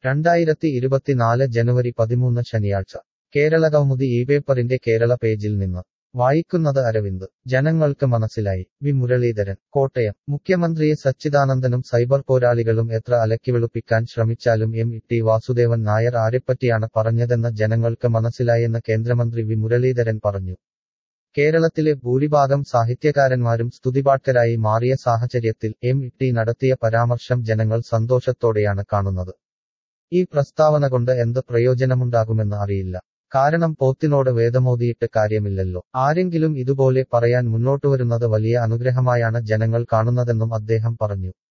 രണ്ടായിരത്തി ഇരുപത്തിനാല് ജനുവരി പതിമൂന്ന് ശനിയാഴ്ച കേരളകൗമുദി ഈ പേപ്പറിന്റെ കേരള പേജിൽ നിന്ന് വായിക്കുന്നത് അരവിന്ദ് ജനങ്ങൾക്ക് മനസ്സിലായി വി മുരളീധരൻ കോട്ടയം മുഖ്യമന്ത്രിയെ സച്ചിദാനന്ദനും സൈബർ പോരാളികളും എത്ര അലക്കിവെളുപ്പിക്കാൻ ശ്രമിച്ചാലും എം ടി വാസുദേവൻ നായർ ആരെപ്പറ്റിയാണ് പറഞ്ഞതെന്ന് ജനങ്ങൾക്ക് മനസ്സിലായെന്ന് കേന്ദ്രമന്ത്രി വി മുരളീധരൻ പറഞ്ഞു കേരളത്തിലെ ഭൂരിഭാഗം സാഹിത്യകാരന്മാരും സ്തുതിപാഠകരായി മാറിയ സാഹചര്യത്തിൽ എം ടി നടത്തിയ പരാമർശം ജനങ്ങൾ സന്തോഷത്തോടെയാണ് കാണുന്നത് ഈ പ്രസ്താവന കൊണ്ട് എന്ത് പ്രയോജനമുണ്ടാകുമെന്ന് അറിയില്ല കാരണം പോത്തിനോട് വേദമോതിയിട്ട് കാര്യമില്ലല്ലോ ആരെങ്കിലും ഇതുപോലെ പറയാൻ മുന്നോട്ടുവരുന്നത് വലിയ അനുഗ്രഹമായാണ് ജനങ്ങൾ കാണുന്നതെന്നും അദ്ദേഹം പറഞ്ഞു